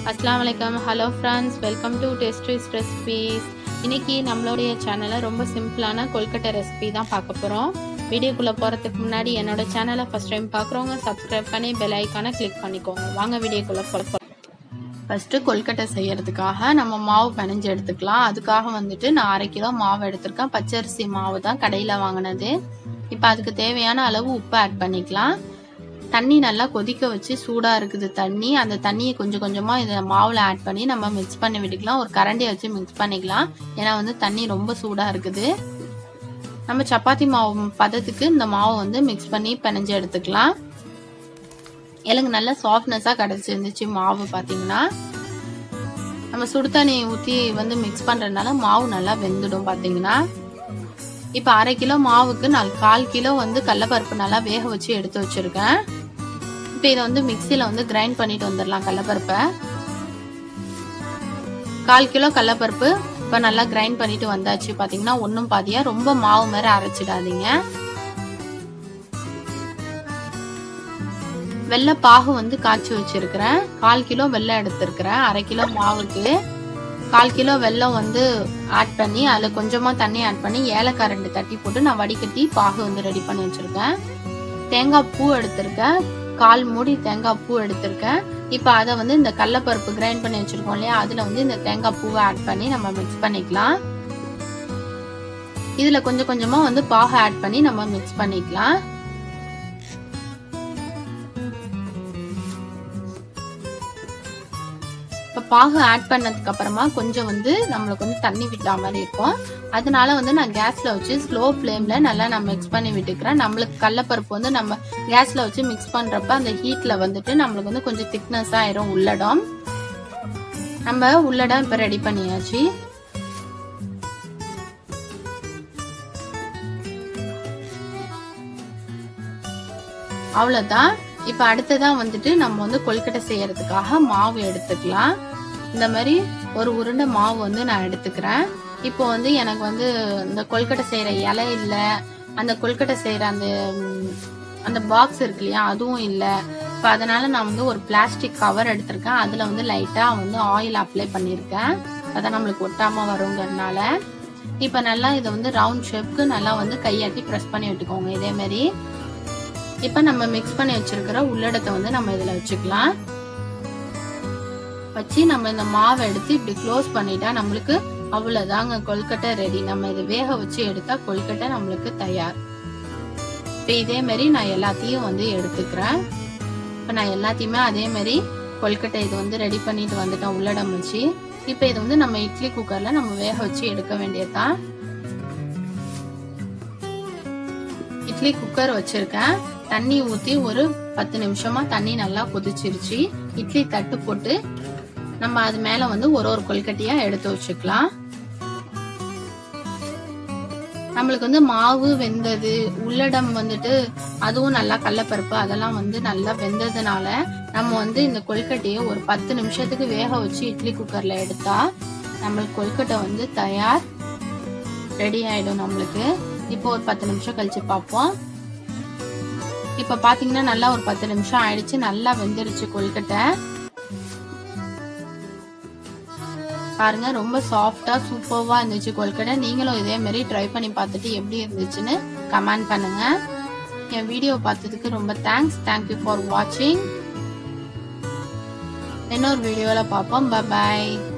அஸ்லாம் வலைக்கம் hello friends welcome to tasteries recipes இன்னைக்கு நம்மளுடைய சேனலில் ரொம்ப சிம்பிளான கொல்கட்டை ரெசிபி தான் பார்க்க போகிறோம் வீடியோக்குள்ளே போகிறதுக்கு முன்னாடி என்னோட சேனலை ஃபஸ்ட் டைம் பார்க்குறவங்க சப்ஸ்கிரைப் பண்ணி பெல் ஐக்கானை கிளிக் பண்ணிக்கோங்க வாங்க வீடியோக்குள்ளே போகிற ஃபஸ்ட்டு கொல்கட்டை செய்யறதுக்காக நம்ம மாவு பிணைஞ்சு எடுத்துக்கலாம் அதுக்காக வந்துட்டு நான் அரை கிலோ மாவு எடுத்திருக்கேன் பச்சரிசி மாவு தான் கடையில் வாங்கினது இப்போ அதுக்கு தேவையான அளவு உப்பு ஆட் பண்ணிக்கலாம் தண்ணி நல்லா கொதிக்க வச்சு சூடாக இருக்குது தண்ணி அந்த தண்ணியை கொஞ்சம் கொஞ்சமாக இதை மாவில் ஆட் பண்ணி நம்ம மிக்ஸ் பண்ணி விட்டுக்கலாம் ஒரு கரண்டியை வச்சு மிக்ஸ் பண்ணிக்கலாம் ஏன்னா வந்து தண்ணி ரொம்ப சூடாக இருக்குது நம்ம சப்பாத்தி மாவு பதத்துக்கு இந்த மாவை வந்து மிக்ஸ் பண்ணி பிணைஞ்சு எடுத்துக்கலாம் எனக்கு நல்ல சாஃப்ட்னஸாக கிடச்சிருந்துச்சு மாவு பார்த்தீங்கன்னா நம்ம சுடு தண்ணி ஊற்றி வந்து மிக்ஸ் பண்ணுறதுனால மாவு நல்லா வெந்துடும் பார்த்தீங்கன்னா இப்போ அரை கிலோ மாவுக்கு நான் கால் கிலோ வந்து கடலப்பருப்பு நல்லா வேக வச்சு எடுத்து வச்சுருக்கேன் இப்போ இதை வந்து மிக்சியில் வந்து கிரைண்ட் பண்ணிட்டு வந்துடலாம் கடலப்பருப்பை கால் கிலோ கடலப்பருப்பு இப்போ நல்லா கிரைண்ட் பண்ணிட்டு வந்தாச்சு பார்த்தீங்கன்னா ஒன்றும் பாதியாக ரொம்ப மாவு மாதிரி அரைச்சிடாதீங்க வெள்ளை பாகு வந்து காய்ச்சி வச்சிருக்கிறேன் கால் கிலோ வெள்ளை எடுத்திருக்கிறேன் அரை கிலோ மாவுக்கு கால் கிலோ வெல்லம் வந்து ஆட் பண்ணி அதில் கொஞ்சமாக தண்ணி ஆட் பண்ணி ஏலக்காய் ரெண்டு தட்டி போட்டு நான் வடிகட்டி பாகு வந்து ரெடி பண்ணி வச்சுருக்கேன் தேங்காய் பூ எடுத்திருக்கேன் கால் மூடி தேங்காய் பூ எடுத்திருக்கேன் இப்போ அதை வந்து இந்த கடலப்பருப்பு கிரைண்ட் பண்ணி வச்சுருக்கோம் இல்லையா அதில் வந்து இந்த தேங்காய் பூவை ஆட் பண்ணி நம்ம மிக்ஸ் பண்ணிக்கலாம் இதில் கொஞ்சம் கொஞ்சமாக வந்து பாகு ஆட் பண்ணி நம்ம மிக்ஸ் பண்ணிக்கலாம் இப்போ பாகு ஆட் பண்ணதுக்கு அப்புறமா கொஞ்சம் வந்து நம்மளுக்கு வந்து தண்ணி விட்டா மாதிரி இருக்கும் அதனால வந்து நான் கேஸ்ல வச்சு ஸ்லோ ஃப்ளேம்ல நல்லா நான் மிக்ஸ் பண்ணி விட்டுக்கிறேன் நம்மளுக்கு கடலப்பருப்பு வந்து நம்ம கேஸ்ல வச்சு மிக்ஸ் பண்றப்ப அந்த ஹீட்ல வந்துட்டு நம்மளுக்கு வந்து கொஞ்சம் திக்னஸ் ஆயிரும் உள்ளடம் நம்ம உள்ளடம் இப்போ ரெடி பண்ணியாச்சு அவ்வளோதான் இப்போ அடுத்ததான் வந்துட்டு நம்ம வந்து கொல்கட்டை செய்யறதுக்காக மாவு எடுத்துக்கலாம் இந்த மாதிரி ஒரு உருண்டை மாவு வந்து நான் எடுத்துக்கிறேன் இப்போ வந்து எனக்கு வந்து இந்த கொல்கட்டை செய்யற இலை இல்லை அந்த கொல்கட்டை செய்யற அந்த அந்த பாக்ஸ் இருக்கு இல்லையா அதுவும் இல்லை இப்போ அதனால நான் வந்து ஒரு பிளாஸ்டிக் கவர் எடுத்திருக்கேன் அதில் வந்து லைட்டாக வந்து ஆயில் அப்ளை பண்ணியிருக்கேன் அதான் நம்மளுக்கு ஒட்டாமல் வருங்கிறதுனால இப்போ நல்லா இதை வந்து ரவுண்ட் ஷேப்க்கு நல்லா வந்து கையாட்டி ப்ரெஸ் பண்ணி விட்டுக்கோங்க இதே மாதிரி இப்போ நம்ம மிக்ஸ் பண்ணி வச்சிருக்கிற உள்ளடத்தை வந்து நம்ம இதில் வச்சுக்கலாம் வச்சு நம்ம இந்த மாவை எடுத்து இப்படி க்ளோஸ் பண்ணிட்டா நம்மளுக்கு அவ்வளோதாங்க கொல்கட்டை ரெடி நம்ம இதை வேக வச்சு எடுத்தா கொல்கட்டை நம்மளுக்கு தயார் இப்போ இதே மாதிரி நான் எல்லாத்தையும் வந்து எடுத்துக்கிறேன் இப்போ நான் எல்லாத்தையுமே அதே மாதிரி கொல்கட்டை இது வந்து ரெடி பண்ணிட்டு வந்துட்டேன் உள்ளடம் வச்சு இப்போ இது வந்து நம்ம இட்லி குக்கரில் நம்ம வேக வச்சு எடுக்க வேண்டியதுதான் இட்லி குக்கர் வச்சிருக்கேன் தண்ணி ஊற்றி ஒரு பத்து நிமிஷமா தண்ணி நல்லா கொதிச்சிருச்சு இட்லி தட்டு போட்டு நம்ம அது மேல வந்து ஒரு ஒரு கொல்கட்டியா எடுத்து வச்சுக்கலாம் நம்மளுக்கு வந்து மாவு வெந்தது உள்ளடம் வந்துட்டு அதுவும் நல்லா கடலப்பருப்பு அதெல்லாம் வந்து நல்லா வெந்ததுனால நம்ம வந்து இந்த கொல்கட்டையை ஒரு பத்து நிமிஷத்துக்கு வேக வச்சு இட்லி குக்கர்ல எடுத்தா நம்மளுக்கு கொல்கட்டை வந்து தயார் ரெடி ஆயிடும் நம்மளுக்கு இப்போ ஒரு பத்து நிமிஷம் கழிச்சு பார்ப்போம் இப்ப பாத்தீங்கன்னா நல்லா ஒரு பத்து நிமிஷம் ஆயிடுச்சு நல்லா வெந்துருச்சு கொல்கட்டை பாருங்க ரொம்ப சாஃப்டா சூப்பர்வா இருந்துச்சு கொல்கட்டை நீங்களும் இதே மாதிரி ட்ரை பண்ணி பார்த்துட்டு எப்படி இருந்துச்சுன்னு கமெண்ட் பண்ணுங்க என் வீடியோ பார்த்ததுக்கு ரொம்ப தேங்க்ஸ் தேங்க்யூ ஃபார் வாட்சிங் இன்னொரு வீடியோவில் பார்ப்போம் பாய்